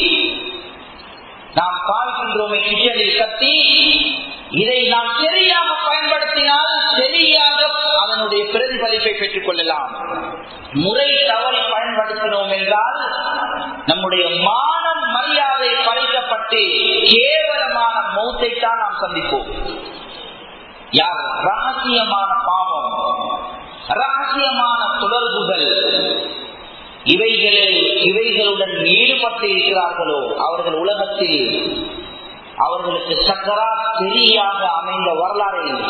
நாம் பார்க்கின்றோமே கிச்சனில் கத்தி இதை நாம் சரியாக பயன்படுத்தினால் சரியாக அதன் அதனுடைய பிரதிபலிப்பை பெற்றுக் கொள்ளலாம் முறை தவறி பயன்படுத்தினோம் என்றால் நம்முடைய மானம் மரியாதை பறிக்கப்பட்டு கேவலமான மௌத்தை தான் நாம் சந்திப்போம் யார் ரகசியமான பாவம் ரகசியமான தொடர்புகள் இவைகளில் இவைகளுடன் ஈடுபட்டு இருக்கிறார்களோ அவர்கள் உலகத்தில் அவர்களுக்கு சக்கரா தெரியாக அமைந்த வரலாறு இல்லை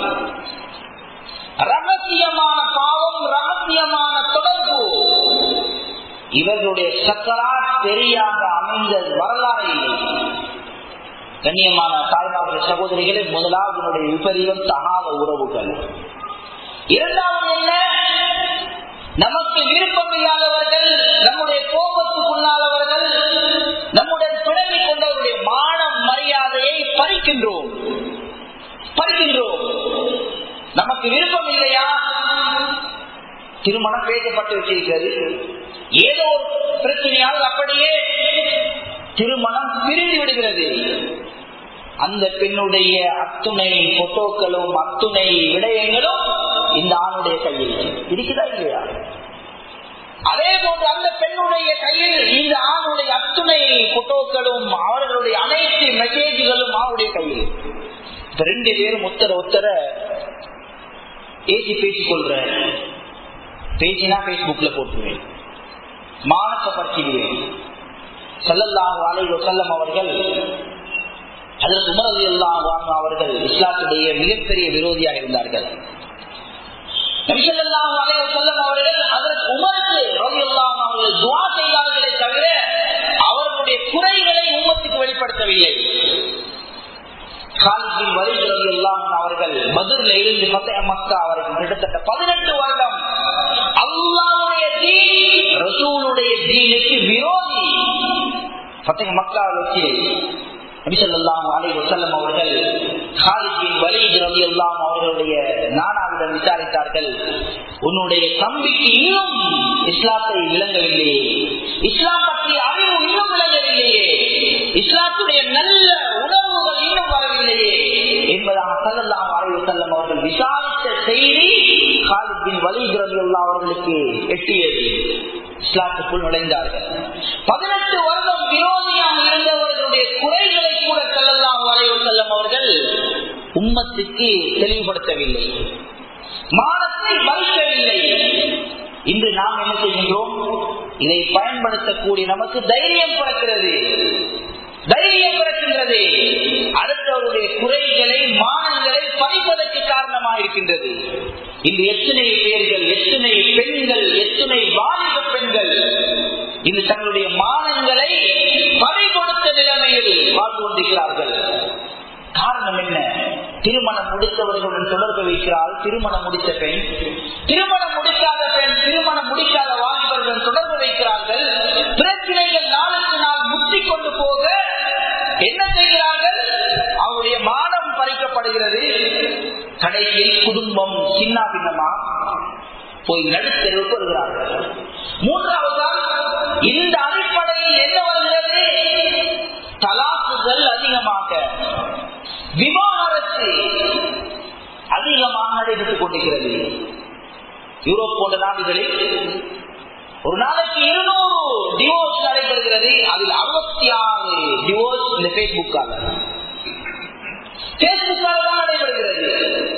ரகசியமான பாவம் ரகசியமான தொடர்பு இவர்களுடைய சக்கரா தெரியாக அமைந்த வரலாறு இல்லை கண்ணியமான தாய்மார்கள் சகோதரிகளே முதலாவது விபரீதம் தகாத உறவுகள் இரண்டாவது என்ன நமக்கு விருப்பமில்லாதவர்கள் நம்முடைய கோபத்துக்குள்ளாதவர்கள் நம்முடன் பிறவி கொண்டவருடைய மானம் மரியாதையை பறிக்கின்றோம் பறிக்கின்றோம் நமக்கு விருப்பம் இல்லையா திருமணம் பேசப்பட்டு வச்சிருக்கிறது ஏதோ ஒரு பிரச்சனையால் அப்படியே திருமணம் பிரிந்து விடுகிறது அந்த பெண்ணுடைய அத்துணை போட்டோக்களும் அத்துணை விடயங்களும் இந்த ஆணுடைய கையில் இருக்குதா இல்லையா அதே போன்று அந்த பெண்ணுடைய கையில் இந்த ஆணுடைய அத்துணை போட்டோக்களும் அவர்களுடைய அனைத்து மெசேஜ்களும் அவருடைய கையில் இந்த ரெண்டு பேரும் ஒத்தர ஒத்தர ஏசி பேசிக் கொள்ற பேசினா பேஸ்புக்ல போட்டுருவேன் மானத்தை பற்றிடுவேன் செல்லல்லாஹு அலைவ செல்லம் அவர்கள் அதற்கு உமரது எல்லாம் அவர்கள் இஸ்லாத்துடைய மிகப்பெரிய விரோதியாக இருந்தார்கள் நபிசல்லாஹு அலைவ செல்லம் அவர்கள் அதற்கு உமருக்கு ரவி எல்லாம் அவர்கள் துவா செய்தார்களே தவிர அவர்களுடைய குறைகளை உம்மத்துக்கு வெளிப்படுத்தவில்லை காலிஜின் வரிகிறது எல்லாம் அவர்கள் மதுரில் இருந்து பத்தய மக்கா அவர்கள் கிட்டத்தட்ட பதினெட்டு வருடம் அல்லாவுடைய தீன் ரசூலுடைய தீனுக்கு விரோதி பத்தக மக்கா வச்சு நபிசல்லாம் அலை வசல்லம் அவர்கள் காலிஜின் வலிது ரவி எல்லாம் அவர்களுடைய நானாவிடம் விசாரித்தார்கள் உன்னுடைய தம்பிக்கு இன்னும் இஸ்லாத்தை விளங்கவில்லையே இஸ்லாம் பற்றிய அறிவு இன்னும் விளங்கவில்லையே இஸ்லாத்துடைய நல்ல உணர்வுகள் இன்னும் வரவில்லையே என்பதாக சல்லல்லாம் அலைவு செல்லம் அவர்கள் விசாரித்த செய்தி காலித்தின் வலிதுரவி அவர்களுக்கு எட்டியது இஸ்லாத்துக்குள் நுழைந்தார்கள் பதினெட்டு வருடம் விரோதியாக இருந்தவர்களுடைய குறைகளை கூட செல்லலாம் வரைவு செல்லும் அவர்கள் உம்மத்துக்கு தெளிவுபடுத்தவில்லை மானத்தை மறுக்கவில்லை இன்று நாம் என்ன செய்கின்றோம் இதை பயன்படுத்தக்கூடிய நமக்கு தைரியம் பிறக்கிறது தைரியம் பிறக்கின்றது அடுத்தவருடைய குறைகளை மானங்களை பறிப்பதற்கு காரணமாக இருக்கின்றது இன்று எத்தனை பேர்கள் எத்தனை பெண்கள் எத்தனை வாலிப பெண்கள் இன்று தங்களுடைய மானங்களை பறி கொடுத்த நிலைமையில் வாழ்ந்து கொண்டிருக்கிறார்கள் காரணம் என்ன திருமணம் முடித்தவர்களுடன் தொடர்பு வைக்கிறாள் திருமணம் முடித்த பெண் திருமணம் முடிக்காத பெண் திருமணம் முடிக்காத வாலிபர்களுடன் தொடர்பு வைக்கிறார்கள் பிரச்சனைகள் நாளுக்கு நாள் முத்தி கொண்டு போக என்ன செய்கிறார்கள் அவருடைய மானம் பறிக்கப்படுகிறது கடைசியில் குடும்பம் சின்ன பின்னமா போய் நடுத்தெருவுக்கு வருகிறார்கள் மூன்றாவதால் இந்த அடிப்படையில் என்ன வருகிறது தலாக்குகள் அதிகமாக விவாகரத்து அதிகமாக நடைபெற்றுக் கொண்டிருக்கிறது யூரோப் போன்ற நாடுகளில் ஒரு நாளைக்கு இருநூறு டிவோர்ஸ் நடைபெறுகிறது அதில் அறுபத்தி ஆறு டிவோர்ஸ் இந்த பேஸ்புக்கால பேஸ்புக்கால தான் நடைபெறுகிறது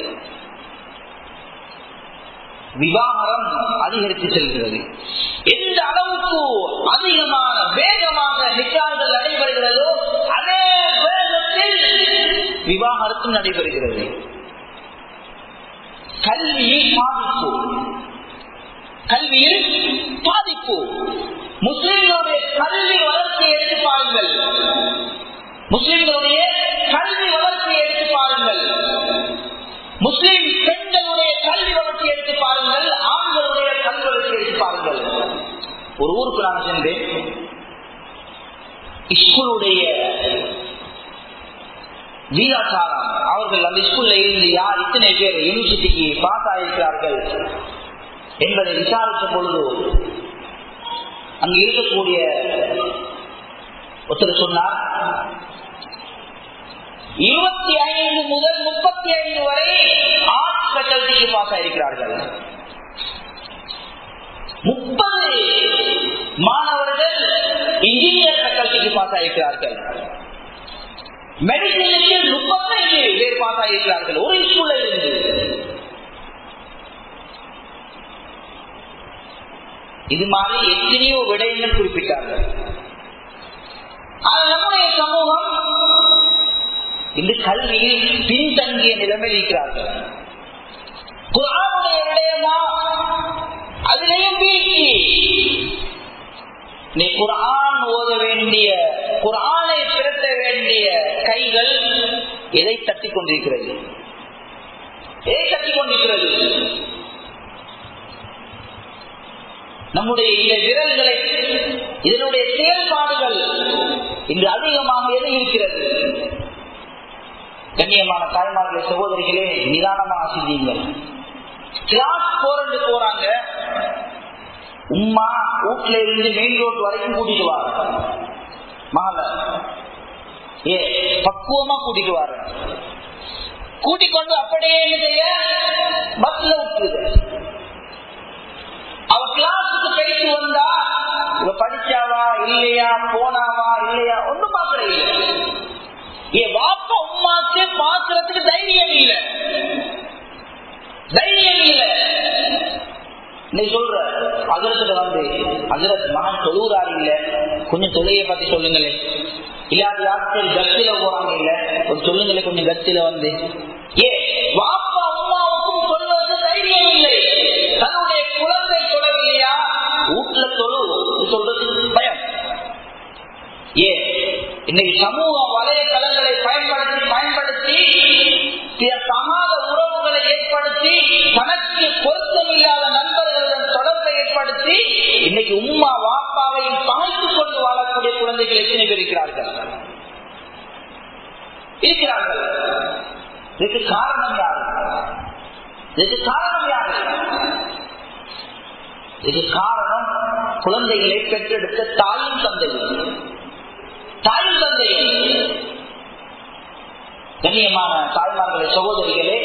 விவாகரம் அதிகரித்து செல்கிறது எந்த அளவுக்கு அதிகமான வேகமாக நிக்கார்கள் நடைபெறுகிறதோ அதே வேகத்தில் விவாகரத்தும் நடைபெறுகிறது கல்வியில் பாதிப்பு கல்வியில் பாதிப்பு முஸ்லிம்களுடைய கல்வி வளர்ச்சியை எடுத்து பாருங்கள் முஸ்லிம்களுடைய கல்வி வளர்ச்சியை எடுத்து பாருங்கள் முஸ்லிம் பெண்களுடைய கல்வி வளர்ச்சி எடுத்து பாருங்கள் ஆண்களுடைய கல்வி வளர்ச்சி எடுத்து பாருங்கள் ஒரு ஊருக்கு நான் சென்றேன் ஸ்கூலுடைய வீராசாரம் அவர்கள் அந்த ஸ்கூல்ல இருந்து யார் இத்தனை பேர் யூனிவர்சிட்டிக்கு பாஸ் ஆகியிருக்கிறார்கள் என்பதை விசாரித்த பொழுது அங்கு இருக்கக்கூடிய ஒருத்தர் சொன்னார் இருபத்தி ஐந்து முதல் முப்பத்தி ஐந்து வரை ஆர்ட்ஸ் ஃபேக்கல்டிக்கு பாஸ் ஆயிருக்கிறார்கள் முப்பது மாணவர்கள் இன்ஜினியர் ஃபேக்கல்டிக்கு பாஸ் ஆயிருக்கிறார்கள் மெடிசினுக்கு முப்பத்தைந்து பேர் பாஸ் ஆகியிருக்கிறார்கள் ஒரு ஸ்கூல்ல இருந்து இது மாதிரி எத்தனையோ விடயங்கள் குறிப்பிட்டார்கள் ஆனால் நம்முடைய சமூகம் இந்த கல்வியில் பின்தங்கிய நிலைமையில் இருக்கிறார்கள் குரானுடைய விடயமா அதிலையும் வீழ்ச்சி நீ குரான் ஓத வேண்டிய குரானை திரட்ட வேண்டிய கைகள் எதை தட்டி கொண்டிருக்கிறது எதை தட்டி கொண்டிருக்கிறது நம்முடைய இந்த விரல்களை இதனுடைய செயல்பாடுகள் இன்று அதிகமாக எது இருக்கிறது கண்ணியமான தாய்மார்களே சகோதரிகளே நிதானமாக சிந்தியுங்கள் கிளாஸ் போறது போறாங்க உம்மா வீட்டுல இருந்து மெயின் ரோட் வரைக்கும் கூட்டிட்டு வார மகள ஏ பக்குவமா கூட்டிட்டு வார கூட்டிக் கொண்டு அப்படியே என்ன செய்ய பஸ்ல விட்டுருது அவ கிளாஸுக்கு போயிட்டு வந்தா இவ படிச்சாவா இல்லையா போனாவா இல்லையா ஒண்ணும் பாக்குற இல்ல என் வாப்பா உமாக்கு பாக்குறதுக்கு தைரியம் இல்ல தைரியம் இல்ல நீ சொல்ற அகிரத்துல வந்து அகிரத் மகன் தொழுகிறாரு இல்ல கொஞ்சம் தொழுகையை பத்தி சொல்லுங்களேன் இல்லாத யாத்திரை கத்தில போறாங்க இல்ல ஒரு சொல்லுங்களேன் கொஞ்சம் கத்தில வந்து ஏ வாப்பா அம்மாவுக்கும் சொல்வது தைரியம் இல்லை தன்னுடைய குழந்தை தொடவில்லையா வீட்டுல தொழு சொல்றது பயம் ஏ இன்னைக்கு சமூக வலைதளங்களை பயன்படுத்தி பயன்படுத்தி சில சமாத உறவுகளை ஏற்படுத்தி தனக்கு பொருத்தமில்லாத நண்பர்களுடன் தொடர்பை ஏற்படுத்தி இன்னைக்கு உம்மா வாப்பாவையும் பகைத்துக் கொண்டு வாழக்கூடிய குழந்தைகள் எத்தனை பேர் இருக்கிறார்கள் இருக்கிறார்கள் இதுக்கு காரணம் யாரு இதுக்கு காரணம் யாரு இதுக்கு காரணம் குழந்தைகளை பெற்றெடுத்த தாயும் தந்தையும் தாயும் தந்தையும் கண்ணியமான தாய்மார்களே சகோதரிகளே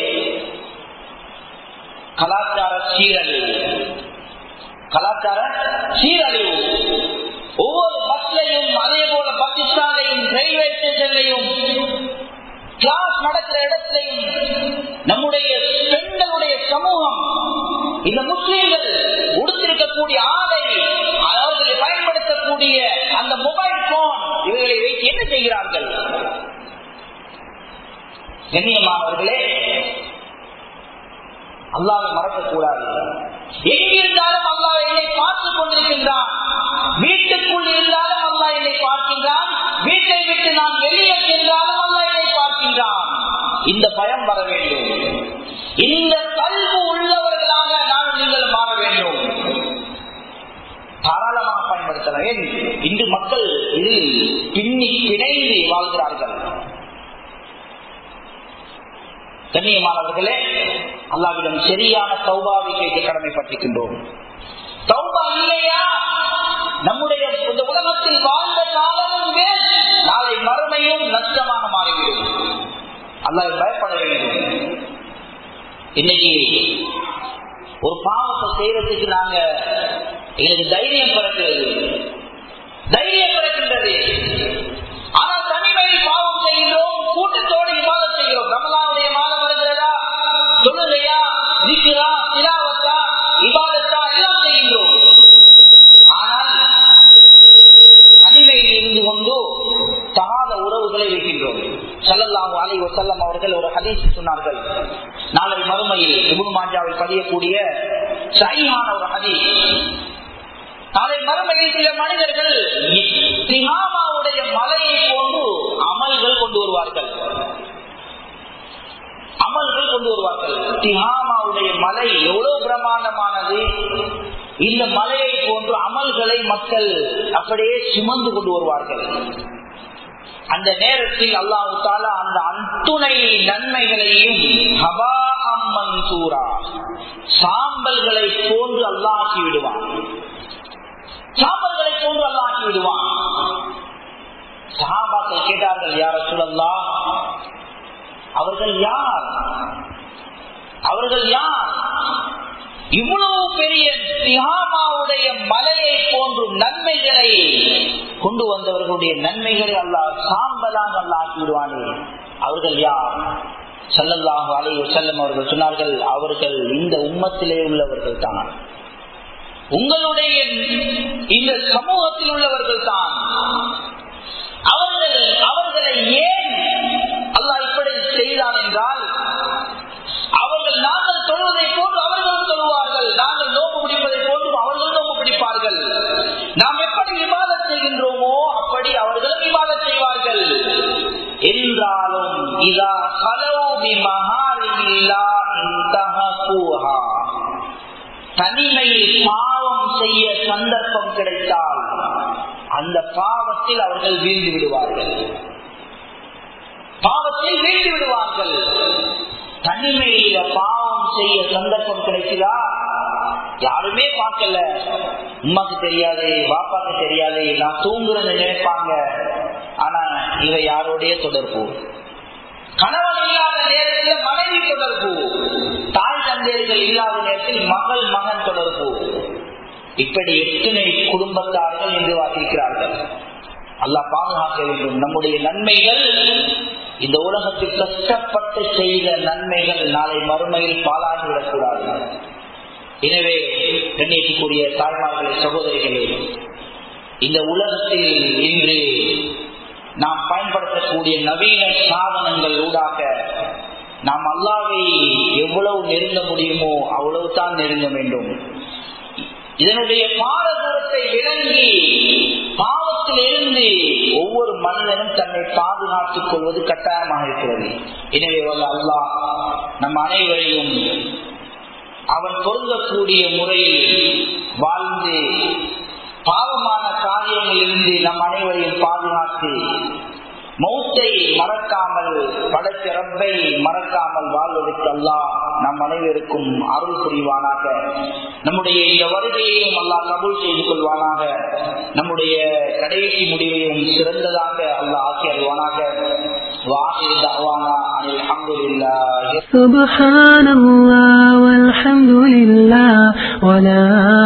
கலாச்சார சீரழிவு கலாச்சார சீரழிவு ஒவ்வொரு பஸ்லையும் அதே போல பஸ் ஸ்டாண்டையும் ரயில்வே ஸ்டேஷன்லையும் கிளாஸ் நடக்கிற இடத்திலையும் நம்முடைய பெண்களுடைய சமூகம் இந்த முஸ்லீம்கள் உடுத்திருக்கக்கூடிய ஆடை அவர்கள் பயன்படுத்தக்கூடிய அந்த மொபைல் போன் இவர்களை வைத்து என்ன செய்கிறார்கள் கண்ணியமானவர்களே அல்லாவை மறக்கக்கூடாது எங்கிருந்தாலும் அல்லாஹ் என்னை பார்த்துக் கொண்டிருக்கின்றான் வீட்டுக்குள் இருந்தாலும் அல்லா என்னை பார்க்கின்றான் வீட்டை விட்டு நான் வெளியே சென்றாலும் அல்லா என்னை பார்க்கின்றான் இந்த பயம் வர வேண்டும் இந்த கல்வி உள்ளவர்களாக நான் நீங்கள் மாற வேண்டும் தாராளமாக பயன்படுத்தலாம் ஏன் இன்று மக்கள் இதில் பின்னி பிணைந்து வாழ்கிறார்கள் கண்ணியமானவர்களே அல்லாவிடம் சரியான சௌபாவை கேட்க கடமைப்பட்டிருக்கின்றோம் சௌபா இல்லையா நம்முடைய இந்த உலகத்தில் வாழ்ந்த காலமும் வேல் நாளை மறுமையும் நஷ்டமாக மாறிவிடும் அல்லாவை பயப்பட வேண்டும் இன்னைக்கு ஒரு பாவத்தை செய்யறதுக்கு நாங்க எங்களுக்கு தைரியம் பிறக்கிறது தைரியம் பிறக்கின்றது ஆனால் தனிமையில் பாவம் செய்கின்றோம் கூட்டத்தோடு விவாதம் செய்கிறோம் ரமலாவுடைய மாதம் வருகிறதா சொல்லுகையா நிக்கிறா திலாவத்தா விவாதத்தா எல்லாம் செய்கின்றோம் ஆனால் தனிமையில் இருந்து கொண்டு தகாத உறவுகளை வைக்கின்றோம் சல்லல்லாஹு அலி வசல்லம் அவர்கள் ஒரு ஹதீஸ் சொன்னார்கள் நாளை மறுமையில் இபுன் மாஜாவில் பதியக்கூடிய சையான ஒரு ஹதீஸ் நாளை மறுமையில் சில மனிதர்கள் திகாமாவுடைய மலையை போன்று அமல்கள் கொண்டு வருவார்கள் அமல்கள் கொண்டு வருவார்கள் திகாமாவுடைய மலை எவ்வளவு பிரமாண்டமானது இந்த மலையை போன்று அமல்களை மக்கள் அப்படியே சுமந்து கொண்டு வருவார்கள் அந்த நேரத்தில் அல்லாஹு தாலா அந்த அத்துணை நன்மைகளையும் ஹபா அம்மன் சூரா சாம்பல்களை போன்று அல்லாஹி விடுவான் சாம்பல்களை போன்று அல்லாஹி விடுவான் சஹாபாக்கள் கேட்டார்கள் யார சொல்லல்லா அவர்கள் யார் அவர்கள் யார் இவ்வளவு பெரிய தியாமாவுடைய மலையை போன்று நன்மைகளை கொண்டு வந்தவர்களுடைய நன்மைகளை அல்லாஹ் சாம்பலாக அல்ல ஆக்கிவிடுவானே அவர்கள் யார் சல்லல்லாஹு அலைஹி வஸல்லம் அவர்கள் சொன்னார்கள் அவர்கள் இந்த உம்மத்திலே உள்ளவர்கள் தான் உங்களுடைய இந்த சமூகத்தில் உள்ளவர்கள் தான் அவர்கள் அவர்களை ஏன் அல்லாஹ் இப்படி செய்தான் என்றால் அவர்கள் நாங்கள் தொழுவதை போன்று அவர்களும் தொழுவார்கள் நாங்கள் நோம்பு பிடிப்பதை போன்றும் அவர்கள் நோம்பு பிடிப்பார்கள் நாம் எப்படி விவாதம் செய்கின்றோமோ அப்படி அவர்களும் விவாதம் செய்வார்கள் என்றாலும் இதா கலோபி மகாரில்லா இந்தஹூஹா தனிமையில் பாவம் செய்ய சந்தர்ப்பம் கிடைத்தால் அந்த பாவத்தில் அவர்கள் வீழ்ந்து விடுவார்கள் பாவத்தில் வீழ்ந்து விடுவார்கள் தனிமையில பாவம் செய்ய சந்தர்ப்பம் கிடைக்குதா யாருமே பார்க்கல உமாக்கு தெரியாது பாப்பாக்கு தெரியாது நான் தூங்குறேன்னு நினைப்பாங்க ஆனா இவ யாரோடைய தொடர்பு கணவன் இல்லாத நேரத்தில் மனைவி தொடர்பு தாய் தந்தையர்கள் இல்லாத நேரத்தில் மகள் மகன் தொடர்பு இப்படி எத்தனை குடும்பத்தார்கள் என்று வாசிக்கிறார்கள் அல்லாஹ் பாதுகாக்க வேண்டும் நம்முடைய நன்மைகள் இந்த உலகத்தில் கஷ்டப்பட்டு செய்த நன்மைகள் நாளை மறுமையில் பாலாகிவிடக்கூடாது எனவே கண்ணியத்துக்குரிய தாய்மார்களே சகோதரிகளே இந்த உலகத்தில் இன்று நாம் பயன்படுத்தக்கூடிய நவீன சாதனங்கள் ஊடாக நாம் அல்லாவை எவ்வளவு நெருங்க முடியுமோ அவ்வளவு தான் நெருங்க வேண்டும் இதனுடைய பாரதூரத்தை விளங்கி பாவத்தில் இருந்து ஒவ்வொரு மனிதனும் தன்னை பாதுகாத்துக் கொள்வது கட்டாயமாக இருக்கிறது எனவே வல்ல அல்லாஹ் நம் அனைவரையும் அவன் பொருந்தக்கூடிய முறையில் வாழ்ந்து பாவமான காரியங்களிலிருந்து நம் அனைவரையும் பாதுகாத்து மௌத்தை மறக்காமல் படைத்த ரப்பை மறக்காமல் வாழ்வதற்கு அல்லாஹ் நம் அனைவருக்கும் அருள் புரிவானாக நம்முடைய இந்த வருகையையும் அல்லாஹ் கபூல் செய்து கொள்வானாக நம்முடைய கடைசி முடிவையும் சிறந்ததாக அல்லாஹ் ஆக்கி அருவானாக வாஹிர் தஅவானா அனில் அல்ஹம்துலில்லாஹி سبحان الله والحمد لله ولا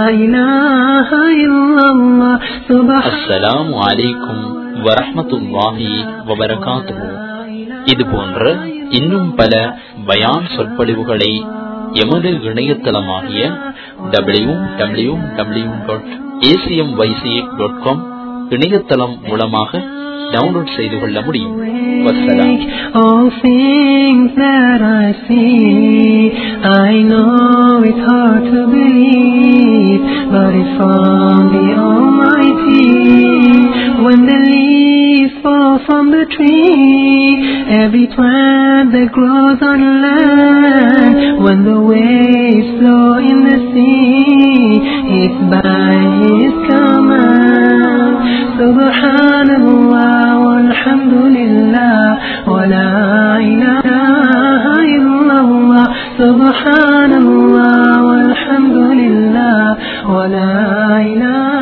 إله إلا الله سبحان அஸ்ஸலாமு அலைக்கும் வரஹ்மத்துல்லாஹி வபரகாத்துஹு இது போன்ற இன்னும் பல பயான் சொற்பொழிவுகளை எமது இணையதளமாகிய W W W dot ACM YC dot com இணையதளம் மூலமாக டவுன்லோட் செய்து கொள்ள முடியும் வசலாம் All things that I see, I know it's hard to believe, but it's from the Almighty. When the leaves fall from the tree, every plant that grows on land, when the waves flow in the sea, it's by His command. Subhanallah, walhamdulillah, wa la ilaha illallah. Subhanallah, walhamdulillah, wa la ilaha